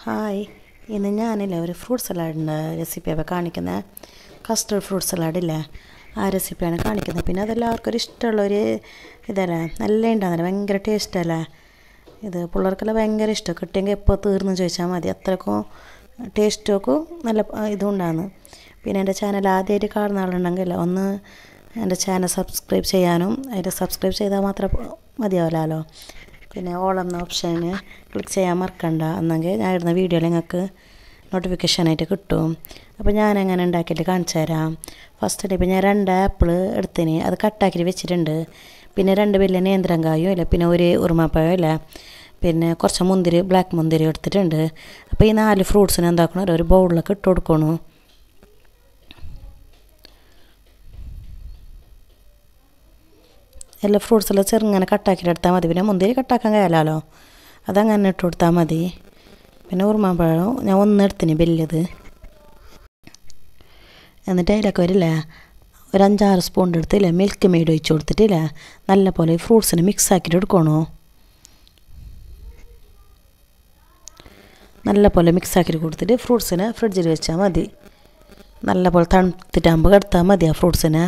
hi ഇന്ന് ഞാനില്ലേ ഒരു ഫ്രൂട്ട് സലാഡിൻ്റെ റെസിപ്പിയാണ് കാണിക്കുന്നത് കസ്റ്റർഡ് ഫ്രൂട്ട് സലാഡില്ലേ ആ റെസിപ്പിയാണ് കാണിക്കുന്നത് പിന്നെ അതെല്ലാവർക്കും ഒരു ഇഷ്ടമുള്ളൊരു ഇതല്ലേ നല്ല ഉണ്ടാകുന്നില്ല ഭയങ്കര ടേസ്റ്റല്ലേ ഇത് പിള്ളേർക്കെല്ലാം ഭയങ്കര ഇഷ്ടം കിട്ടിയെങ്കിൽ എപ്പോൾ തീർന്നു ചോദിച്ചാൽ മതി അത്രക്കും ടേസ്റ്റൊക്കെ നല്ല ഇതും ഉണ്ടാകുന്നു പിന്നെ എൻ്റെ ചാനൽ ആദ്യമായിട്ട് കാണുന്ന ആളുണ്ടെങ്കിൽ ഒന്ന് എൻ്റെ ചാനൽ സബ്സ്ക്രൈബ് ചെയ്യാനും അതിൽ സബ്സ്ക്രൈബ് ചെയ്താൽ മാത്രം മതിയാവില്ലല്ലോ പിന്നെ ഓൾ എന്ന ഓപ്ഷന് ക്ലിക്ക് ചെയ്യാൻ മറക്കണ്ട എന്നെങ്കിൽ ഞാൻ ഇടുന്ന വീഡിയോയിൽ നിങ്ങൾക്ക് നോട്ടിഫിക്കേഷനായിട്ട് കിട്ടും അപ്പോൾ ഞാൻ എങ്ങനെ ഉണ്ടാക്കിയിട്ട് കാണിച്ചു തരാം ഫസ്റ്റ് ഇപ്പോൾ ഞാൻ രണ്ട് ആപ്പിൾ എടുത്തിന് അത് കട്ടാക്കി വെച്ചിട്ടുണ്ട് പിന്നെ രണ്ട് വലിയ നേന്ത്രങ്കായും ഇല്ല പിന്നെ ഒരു ഉറുമാപ്പഴം ഇല്ല പിന്നെ കുറച്ച് മുന്തിരി ബ്ലാക്ക് മുന്തിരി എടുത്തിട്ടുണ്ട് അപ്പോൾ ഈ നാല് ഫ്രൂട്ട്സിന് എന്താക്കണം ഒരു ബൗളിലൊക്കെ ഇട്ട് കൊടുക്കണു എല്ലാ ഫ്രൂട്ട്സെല്ലാം ചെറുങ്ങനെ കട്ടാക്കിയിട്ട് എടുത്താൽ മതി പിന്നെ മുന്തിരി കട്ടാക്കാൻ കഴിയാലോ അതങ്ങനെ ഇട്ട് കൊടുത്താൽ മതി പിന്നെ ഉറുമാമ്പഴം ഞാൻ ഒന്നെടുത്തിന് വലിയത് എന്നിട്ട് അതിലൊക്കെ വരില്ലേ ഒരു അഞ്ചാറ് സ്പൂൺ എടുത്തില്ലേ മിൽക്ക് മെയ്ഡ് ഒഴിച്ച് കൊടുത്തിട്ടില്ലേ നല്ല പോലെ ഫ്രൂട്ട്സിന് മിക്സ് ആക്കിയിട്ട് എടുക്കണോ നല്ല പോലെ മിക്സ് ആക്കിയിട്ട് കൊടുത്തിട്ട് ഫ്രൂട്ട്സിനെ ഫ്രിഡ്ജിൽ വെച്ചാൽ മതി നല്ല പോലെ തണുത്തിട്ടാകുമ്പോൾ കിടത്താൽ മതി ആ ഫ്രൂട്ട്സിനെ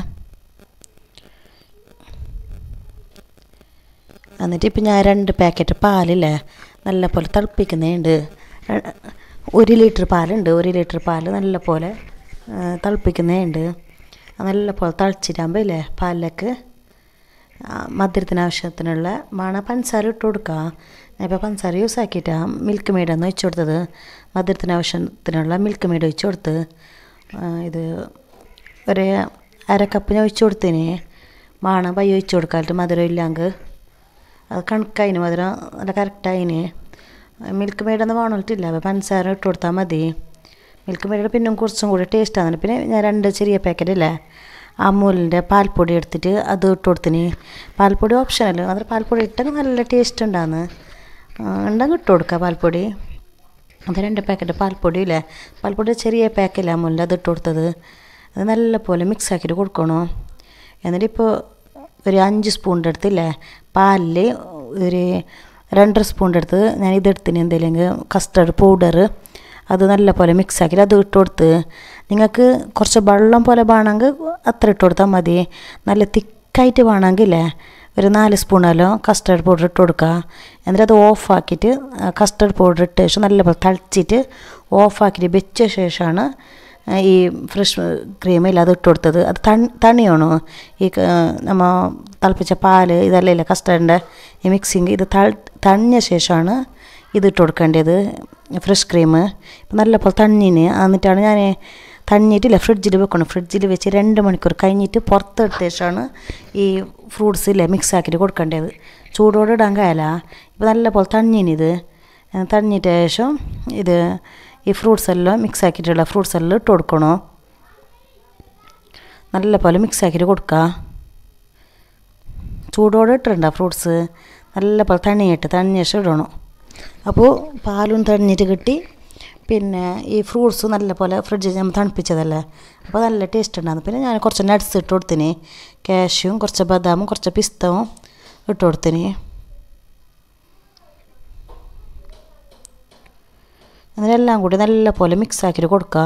എന്നിട്ട് ഇപ്പം ഞാൻ രണ്ട് പാക്കറ്റ് പാലില്ലേ നല്ല പോലെ തിളപ്പിക്കുന്നുണ്ട് ഒരു ലിറ്റർ പാലുണ്ട് ഒരു ലിറ്റർ പാൽ നല്ല പോലെ തിളപ്പിക്കുന്നുണ്ട് നല്ല പോലെ തിളച്ചിട്ടാകുമ്പോൾ ഇല്ലേ പാലിലേക്ക് മധുരത്തിന് ആവശ്യത്തിനുള്ള മണ പഞ്ചസാര ഇട്ട് കൊടുക്കുക ഞാനിപ്പോൾ പഞ്ചസാര യൂസ് ആക്കിയിട്ടാണ് മിൽക്ക് മെയ്ഡാണ് ഒഴിച്ചു കൊടുത്തത് മധുരത്തിന് ആവശ്യത്തിനുള്ള മിൽക്ക് മെയ്ഡ് ഒഴിച്ചു കൊടുത്ത് ഇത് ഒരു അര കപ്പിന് ഒഴിച്ചു കൊടുത്തിന് മാണ പയ്യ ഒഴിച്ചു കൊടുക്കാലിട്ട് മധുരം ഇല്ലെങ്കിൽ അത് കണക്കായിന് മധുരം നല്ല കറക്റ്റായിന് മിൽക്ക് മെയ്ഡൊന്നും വേണമെന്നിട്ടില്ല അപ്പോൾ പഞ്ചസാര ഇട്ട് കൊടുത്താൽ മതി മിൽക്ക് മെയ്ഡ് പിന്നെ കുറച്ചും കൂടി ടേസ്റ്റാണ് പിന്നെ ഞാൻ രണ്ട് ചെറിയ പാക്കറ്റ് ഇല്ലേ അമൂലിൻ്റെ പാൽപ്പൊടി എടുത്തിട്ട് അത് ഇട്ട് കൊടുത്തിന് പാൽപ്പൊടി ഓപ്ഷനല്ല അത് പാൽപ്പൊടി ഇട്ടാൽ നല്ല ടേസ്റ്റ് ഉണ്ടാകുന്നു ഉണ്ടെങ്കിൽ ഇട്ട് കൊടുക്കുക പാൽപ്പൊടി അത് രണ്ട് പാക്കറ്റ് പാൽപ്പൊടി ഇല്ലേ പാൽപ്പൊടി ചെറിയ പാക്കില്ല അമൂലിൻ്റെ അത് ഇട്ട് കൊടുത്തത് അത് നല്ല പോലെ മിക്സ് ആക്കിയിട്ട് കൊടുക്കണോ എന്നിട്ട് ഇപ്പോൾ ഒരു അഞ്ച് സ്പൂണിൻ്റെ അടുത്തില്ലേ പാലിൽ ഒരു രണ്ടര സ്പൂണിൻ്റെ അടുത്ത് ഞാൻ ഇതെടുത്തിന് എന്തെങ്കിലും കസ്റ്റർഡ് പൗഡർ അത് നല്ല പോലെ മിക്സ് ആക്കി അത് ഇട്ട് കൊടുത്ത് നിങ്ങൾക്ക് കുറച്ച് വെള്ളം പോലെ വേണമെങ്കിൽ അത്ര ഇട്ട് കൊടുത്താൽ മതി നല്ല തിക്കായിട്ട് വേണമെങ്കിലേ ഒരു നാല് സ്പൂണല്ലോ കസ്റ്റർഡ് പൗഡർ ഇട്ട് കൊടുക്കുക എന്നിട്ട് അത് ഓഫാക്കിയിട്ട് കസ്റ്റർഡ് പൗഡർ ഇട്ട ശേഷം നല്ലപോലെ തളിച്ചിട്ട് ഓഫാക്കിയിട്ട് വെച്ച ശേഷമാണ് ഈ ഫ്രഷ് ക്രീമില്ല അത് ഇട്ട് കൊടുത്തത് അത് തണി തണിയാണോ ഈ നമ്മ തിളപ്പിച്ച പാല് ഇതെല്ലാം ഇല്ല കസ്റ്റർഡിൻ്റെ ഈ മിക്സിങ് ഇത് തണിഞ്ഞ ശേഷമാണ് ഇത് ഇട്ട് കൊടുക്കേണ്ടത് ഫ്രഷ് ക്രീം ഇപ്പം നല്ലപോലെ തണ്ണിന് എന്നിട്ടാണ് ഞാൻ തണ്ണിയിട്ടില്ല ഫ്രിഡ്ജിൽ വെക്കണം ഫ്രിഡ്ജിൽ വെച്ച് രണ്ട് മണിക്കൂർ കഴിഞ്ഞിട്ട് പുറത്തെടുത്ത ശേഷമാണ് ഈ ഫ്രൂട്ട്സ് ഇല്ലേ മിക്സ് ആക്കിയിട്ട് കൊടുക്കേണ്ടത് ചൂടോടെ ഇടാൻ കഴിയല ഇപ്പോൾ നല്ലപോലെ തണ്ണിനിത് തണ്ണിയിട്ട ശേഷം ഇത് ഈ ഫ്രൂട്ട്സ് എല്ലാം മിക്സ് ആക്കിയിട്ടുള്ള ഫ്രൂട്ട്സ് എല്ലാം ഇട്ട് കൊടുക്കണോ നല്ല പോലെ മിക്സ് ആക്കിയിട്ട് കൊടുക്കുക ചൂടോടെ ഇട്ടിട്ടുണ്ട ഫ്രൂട്ട്സ് നല്ല പോലെ തണിയിട്ട് തണിഞ്ഞ ശേഷം ഇടണം അപ്പോൾ പാലും തണിഞ്ഞിട്ട് കിട്ടി പിന്നെ ഈ ഫ്രൂട്ട്സ് നല്ല പോലെ ഫ്രിഡ്ജിൽ നമ്മൾ തണുപ്പിച്ചതല്ലേ അപ്പോൾ നല്ല ടേസ്റ്റ് ഉണ്ടാകുന്നു പിന്നെ ഞാൻ കുറച്ച് നട്ട്സ് ഇട്ട് കൊടുത്തിന് കാഷ്യും കുറച്ച് ബദാമും കുറച്ച് പിസ്തവും ഇട്ട് കൊടുത്തിന് അതിനെല്ലാം കൂടി നല്ല പോലെ മിക്സ് ആക്കിയിട്ട് കൊടുക്കുക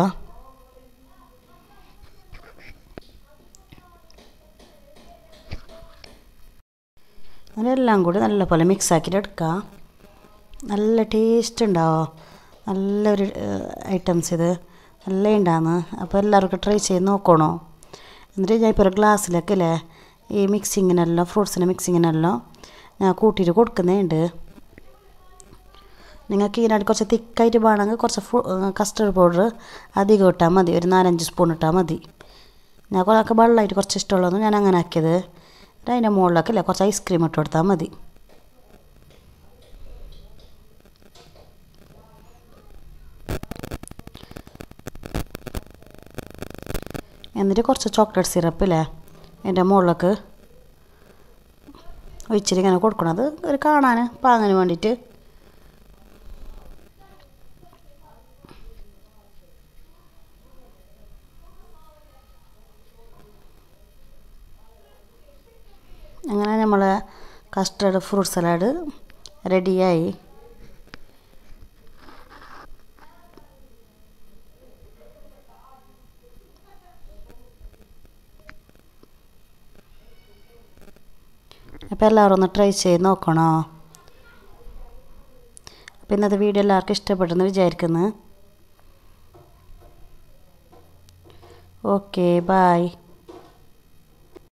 അതിനെല്ലാം കൂടി നല്ല പോലെ മിക്സ് ആക്കിയിട്ട് എടുക്കുക നല്ല ടേസ്റ്റ് ഉണ്ടാവും നല്ലൊരു ഐറ്റംസ് ഇത് നല്ല ഉണ്ടാകുന്നു അപ്പോൾ എല്ലാവർക്കും ട്രൈ ചെയ്ത് നോക്കണോ എന്നിട്ട് ഞാൻ ഇപ്പോൾ ഒരു ഗ്ലാസ്സിലൊക്കെ അല്ലേ ഈ മിക്സിങ്ങിനെല്ലാം ഫ്രൂട്ട്സിൻ്റെ മിക്സിങ്ങിനെല്ലാം ഞാൻ കൂട്ടിയിട്ട് കൊടുക്കുന്നുണ്ട് നിങ്ങൾക്ക് ഇതിനായിട്ട് കുറച്ച് തിക്കായിട്ട് വേണമെങ്കിൽ കുറച്ച് കസ്റ്റർഡ് പൗഡർ അധികം ഇട്ടാൽ മതി ഒരു നാലഞ്ച് സ്പൂൺ ഇട്ടാൽ മതി ഞാൻ കുറേ വെള്ളമായിട്ട് കുറച്ച് ഇഷ്ടമുള്ളതെന്ന് ഞാൻ അങ്ങനെ ആക്കിയത് അതിൻ്റെ മുകളിലൊക്കെ അല്ലേ കുറച്ച് ഐസ്ക്രീം ഇട്ട് കൊടുത്താൽ മതി എന്നിട്ട് കുറച്ച് ചോക്ലേറ്റ് സിറപ്പ് ഇല്ലേ എൻ്റെ മുകളിലേക്ക് ഒഴിച്ചിട്ട് ഇങ്ങനെ കൊടുക്കണം അത് ഒരു കാണാൻ പാങ്ങിന് വേണ്ടിയിട്ട് അങ്ങനെ നമ്മൾ കസ്റ്റർഡ് ഫ്രൂട്ട് സലാഡ് റെഡിയായി അപ്പോൾ എല്ലാവരും ഒന്ന് ട്രൈ ചെയ്ത് നോക്കണോ അപ്പോൾ ഇന്നത്തെ വീഡിയോ എല്ലാവർക്കും ഇഷ്ടപ്പെട്ടെന്ന് വിചാരിക്കുന്നു ഓക്കെ ബായ്